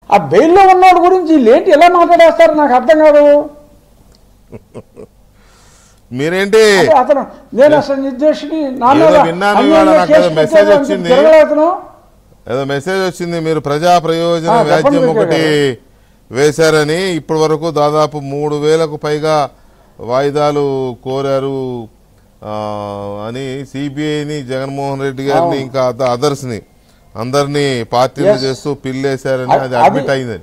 ఆ బెయిల్లో ఉన్నోడు గురించి వీళ్ళేంటి ఎలా మాట్లాడేస్తారు నాకు అర్థం కాదు మీరేంటి అంటే అతను నేను అసలు నిర్దేశిని నా మీద ఏదో విన్నాను అన్యాయంగా ఇవాళ నాకు కేసు ఏదో మెసేజ్ పెట్టారు అని వచ్చింది. తిరగలేదను. ఏదో మెసేజ్ వచ్చింది మీరు ప్రజా ప్రయోజన ఆ, చెప్పండి వ్యాజ్యం వెంకయ్య ఒకటి వేశారని ఇప్పటి వరకు దాదాపు మూడు వేలకు పైగా వాయిదాలు కోరారు ఆ, అని సిబిఐని జగన్మోహన్ రెడ్డి గారిని అవును. ఇంకా అదర్స్ ని అందరినీ పార్టీలు Yes. చేస్తూ పిల్లేశారని అది- అది అది- అడ్మిట్ అయిందని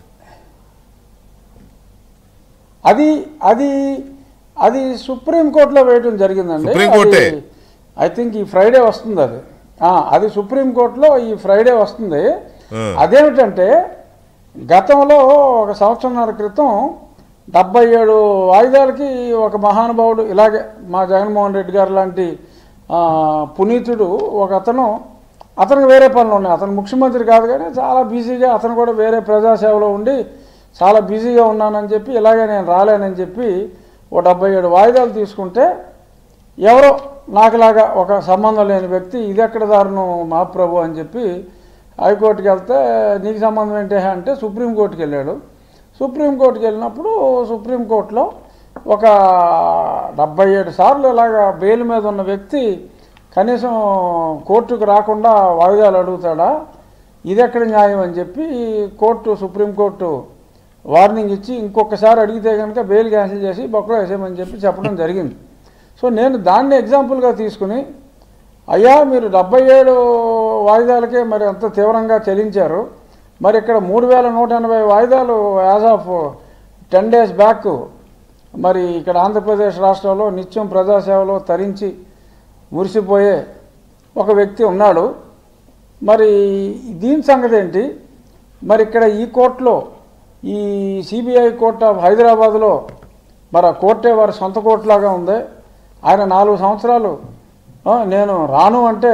అది అది అది సుప్రీంకోర్టులో వేయడం జరిగిందండి సుప్రీంకోర్టే? ఐ థింక్ ఈ ఫ్రైడే వస్తుంది అది ఆ, అది సుప్రీంకోర్టులో ఈ ఫ్రైడే వస్తుంది ఆ. అదేమిటంటే గతంలో ఒక సంవత్సరంన్నర క్రితం డెబ్బై ఏడు వాయిదాలకి ఒక మహానుభావుడు ఇలాగే మా జగన్మోహన్ రెడ్డి గారు లాంటి ఆ, పునీతుడు ఒక అతను అతనికి వేరే పనులు ఉన్నాయి అతను ముఖ్యమంత్రి కాదు కానీ చాలా బిజీగా అతను కూడా వేరే ప్రజాసేవలో ఉండి చాలా బిజీగా ఉన్నానని చెప్పి ఇలాగే నేను రాలేనని చెప్పి ఓ డెబ్బై ఏడు వాయిదాలు తీసుకుంటే ఎవరో నాకులాగా ఒక సంబంధం లేని వ్యక్తి ఇది ఎక్కడ దారుణం మా ప్రభు అని చెప్పి హైకోర్టుకి వెళ్తే నీకు సంబంధం ఏంటి అంటే సుప్రీంకోర్టుకి వెళ్ళాడు సుప్రీంకోర్టుకి వెళ్ళినప్పుడు సుప్రీంకోర్టులో ఒక డెబ్బై ఏడు సార్లు ఇలాగా బెయిల్ మీద ఉన్న వ్యక్తి కనీసం కోర్టుకు రాకుండా వాయిదాలు అడుగుతాడా ఇది ఎక్కడ న్యాయం అని చెప్పి కోర్టు సుప్రీంకోర్టు వార్నింగ్ ఇచ్చి ఇంకొకసారి అడిగితే కనుక బెయిల్ క్యాన్సిల్ చేసి బొక్కలో వేసేయమని చెప్పి చెప్పడం జరిగింది సో నేను దాన్ని ఎగ్జాంపుల్గా తీసుకుని అయ్యా మీరు డెబ్బై ఏడు వాయిదాలకే మరి అంత తీవ్రంగా చెల్లించారు మరి ఇక్కడ మూడు వేల నూట ఎనభై వాయిదాలు as of ten days back మరి ఇక్కడ ఆంధ్రప్రదేశ్ రాష్ట్రంలో నిత్యం ప్రజాసేవలో తరించి మురిసిపోయే ఒక వ్యక్తి ఉన్నాడు మరి దీని సంగతి ఏంటి మరి ఇక్కడ ఈ కోర్టులో ఈ సిబిఐ కోర్ట్ ఆఫ్ హైదరాబాద్లో మరి ఆ కోర్టే వారి సొంత కోర్టులాగా ఉంది ఆయన నాలుగు సంవత్సరాలు ఆ, నేను రాను అంటే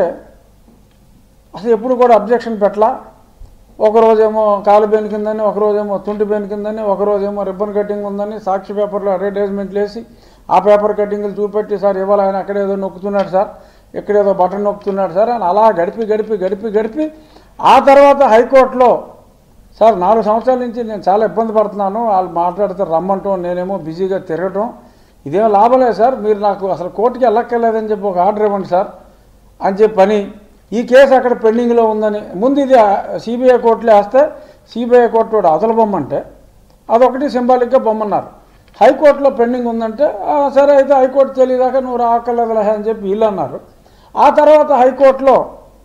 అసలు ఎప్పుడు కూడా అబ్జెక్షన్ పెట్టలా ఒకరోజేమో కాలు బెన్ కిందని ఒకరోజేమో తుంటి బెన్ కిందని ఒకరోజేమో రిబ్బన్ కటింగ్ ఉందని సాక్షి పేపర్లో అడ్వర్టైజ్మెంట్లు వేసి ఆ పేపర్ కటింగ్లు చూపెట్టి సార్ ఇవాళ ఆయన అక్కడేదో నొక్కుతున్నాడు సార్ ఎక్కడేదో బటన్ నొక్కుతున్నాడు సార్ అని అలా గడిపి గడిపి గడిపి గడిపి ఆ తర్వాత హైకోర్టులో సార్ నాలుగు సంవత్సరాల నుంచి నేను చాలా ఇబ్బంది పడుతున్నాను వాళ్ళు మాట్లాడితే రమ్మంటాం నేనేమో బిజీగా తిరగటం ఇదేం లాభలేదు సార్ మీరు నాకు అసలు కోర్టుకి వెళ్ళక్కర్లేదని చెప్పి ఒక ఆర్డర్ ఇవ్వండి సార్ అని చెప్పని ఈ కేసు అక్కడ పెండింగ్లో ఉందని ముందు ఇది సిబిఐ కోర్టులో వేస్తే సిబిఐ కోర్టు వాడు అవతల బొమ్మంటే అదొకటి సింబాలిక్గా బొమ్మన్నారు హైకోర్టులో పెండింగ్ ఉందంటే "ఆ, సరే అయితే హైకోర్టు తెలియదాకా నువ్వు రాక్కర్లేదులే అని చెప్పి వీళ్ళు అన్నారు ఆ తర్వాత హైకోర్టులో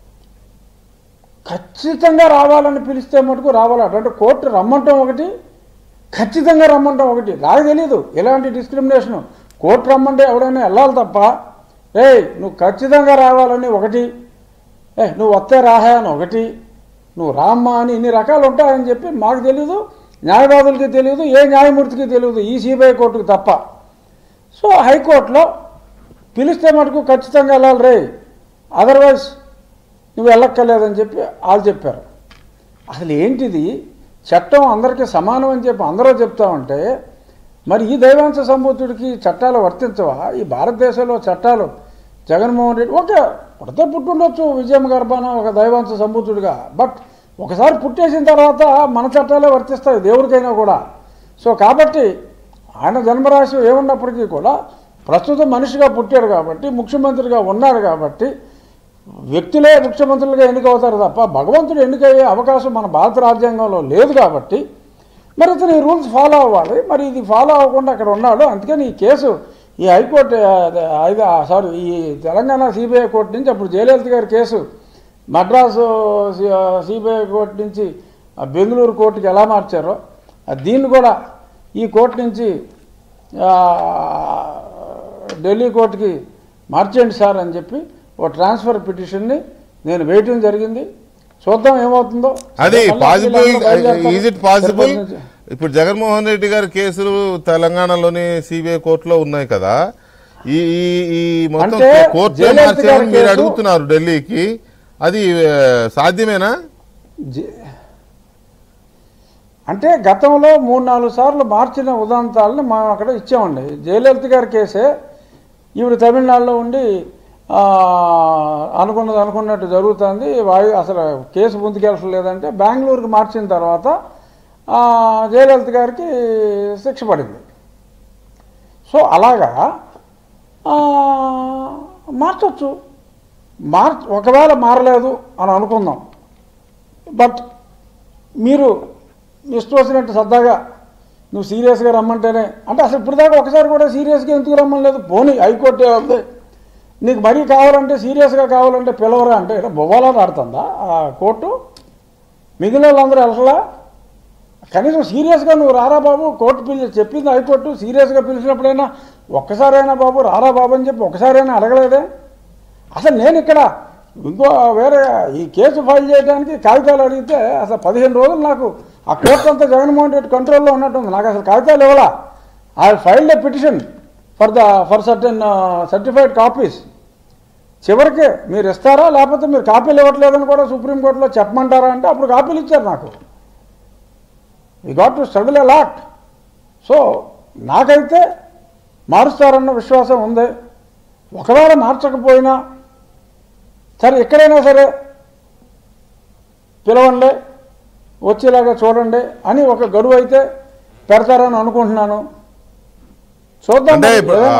ఖచ్చితంగా రావాలని పిలిస్తే మటుకు రావాలట అంటే కోర్టు రమ్మంటాం ఒకటి ఖచ్చితంగా రమ్మంటాం ఒకటి నాకు తెలియదు ఎలాంటి డిస్క్రిమినేషన్ కోర్టు రమ్మంటే ఎవడైనా వెళ్ళాలి తప్ప ఏయ్ నువ్వు ఖచ్చితంగా రావాలని ఒకటి ఏ నువ్వు వస్తే రాహా అని ఒకటి నువ్వు రామ్మా అని ఇన్ని రకాలు ఉంటాయని చెప్పి మాకు తెలియదు న్యాయవాదులకి తెలియదు ఏ న్యాయమూర్తికి తెలియదు ఈ సిబిఐ కోర్టుకు తప్ప సో హైకోర్టులో పిలిస్తే మటుకు ఖచ్చితంగా వెళ్ళాలి రే అదర్వైజ్ నువ్వు వెళ్ళక్కర్లేదని చెప్పి వాళ్ళు చెప్పారు అసలు ఏంటిది చట్టం అందరికీ సమానం అని చెప్పి అందరూ చెప్తా ఉంటే మరి ఈ దైవాంశ సంబూతుడికి చట్టాలు వర్తించవా ఈ భారతదేశంలో చట్టాలు జగన్మోహన్ రెడ్డి ఒక పుడితే పుట్టుండొచ్చు విజయం గర్భాన ఒక దైవాంశ సంబూతుడిగా బట్ ఒకసారి పుట్టేసిన తర్వాత మన చట్టాలే వర్తిస్తాయి దేవుడికైనా కూడా సో కాబట్టి ఆయన జన్మరాశి ఏమున్నప్పటికీ కూడా ప్రస్తుతం మనిషిగా పుట్టాడు కాబట్టి ముఖ్యమంత్రిగా ఉన్నాడు కాబట్టి వ్యక్తులే ముఖ్యమంత్రులుగా ఎన్నికవుతారు తప్ప భగవంతుడు ఎన్నికయ్యే అవకాశం మన భారత రాజ్యాంగంలో లేదు కాబట్టి మరి ఇతను ఈ రూల్స్ ఫాలో అవ్వాలి మరి ఇది ఫాలో అవ్వకుండా అక్కడ ఉన్నాడు అందుకని ఈ కేసు ఈ హైకోర్టు ఐదు సారీ ఈ తెలంగాణ సిబిఐ కోర్టు నుంచి అప్పుడు జయలలిత గారి కేసు మద్రాసు సిబిఐ కోర్టు నుంచి ఆ బెంగళూరు కోర్టుకి ఎలా మార్చారో ఆ దీన్ని కూడా ఈ కోర్టు నుంచి ఆ, ఢిల్లీ కోర్టుకి మార్చేయండి సార్ అని చెప్పి ఓ ట్రాన్స్ఫర్ పిటిషన్ని నేను వేయటం జరిగింది చూద్దాం ఏమవుతుందో అది మళ్ళీ పాసిబుల్ వీళ్ళందరూ బయలుదేరతారు. ఈజ్ ఇట్ పాసిబుల్ తిరుపతి నుంచి. ఇప్పుడు జగన్మోహన్ రెడ్డి గారి కేసులు తెలంగాణలోని సిబిఐ కోర్టులో ఉన్నాయి కదా ఈ ఈ ఈ మొత్తం అంటే కోర్టు జయలలిత మార్చామని గారి మీరు కేసు- అడుగుతున్నారు ఢిల్లీకి అది ఆ, సాధ్యమేనా జే- అంటే గతంలో మూడు నాలుగు సార్లు మార్చిన ఉదాంతాలను మనం అక్కడ ఇచ్చామండి జయలలిత గారి కేసే ఈవిడ తమిళనాడులో ఉండి ఆ, అనుకున్నది అనుకున్నట్టు జరుగుతుంది వాయు అసలు కేసు ముందుకెళ్ళలేదంటే బెంగళూరుకి మార్చిన తర్వాత ఆ, జయలలిత గారికి శిక్ష పడింది సో అలాగా ఆ, మార్చొచ్చు మార్ ఒకవేళ మారలేదు అని అనుకుందాం బట్ మీరు ఇష్టం వచ్చినట్టు సరదాగా నువ్వు సీరియస్గా రమ్మంటేనే అంటే అసలు ఇప్పుడు దాకా ఒకసారి కూడా సీరియస్గా ఎందుకు రమ్మలేదు పోనీ హైకోర్టు ఉంది నీకు మరీ కావాలంటే సీరియస్గా కావాలంటే పిలవరా అంటే ఇలా బొవ్వాలని ఆడుతుందా ఆ కోర్టు మిగిలిన వాళ్ళందరూ వెళ్ళలా కనీసం సీరియస్గా నువ్వు రారా బాబు కోర్టు పిలిచి చెప్పింది హైకోర్టు సీరియస్గా పిలిచినప్పుడైనా ఒక్కసారైనా బాబు రారా బాబు అని చెప్పి ఒక్కసారైనా అడగలేదే అసలు నేను ఇక్కడ ఇంకో వేరే ఈ కేసు ఫైల్ చేయడానికి కాగితాలు అడిగితే అసలు పదిహేను రోజులు నాకు ఆ కోర్టు అంతా జగన్మోహన్ రెడ్డి కంట్రోల్లో ఉన్నట్టుంది నాకు అసలు కాగితాలు ఇవ్వాలా I filed a petition for the for certain certified copies చివరికి మీరు ఇస్తారా లేకపోతే మీరు కాపీలు ఇవ్వట్లేదని కూడా సుప్రీంకోర్టులో చెప్పమంటారా అంటే అప్పుడు కాపీలు ఇచ్చారు నాకు ఈ got to struggle a lot so నాకైతే మారుస్తారన్న విశ్వాసం ఉంది ఒకవేళ మార్చకపోయినా సరే ఎక్కడైనా సరే పిలవండి వచ్చేలాగా చూడండి అని ఒక గడువు అయితే పెడతారని అనుకుంటున్నాను చూద్దాం అంటే మరి. ఇప్పుడు ఏదైనా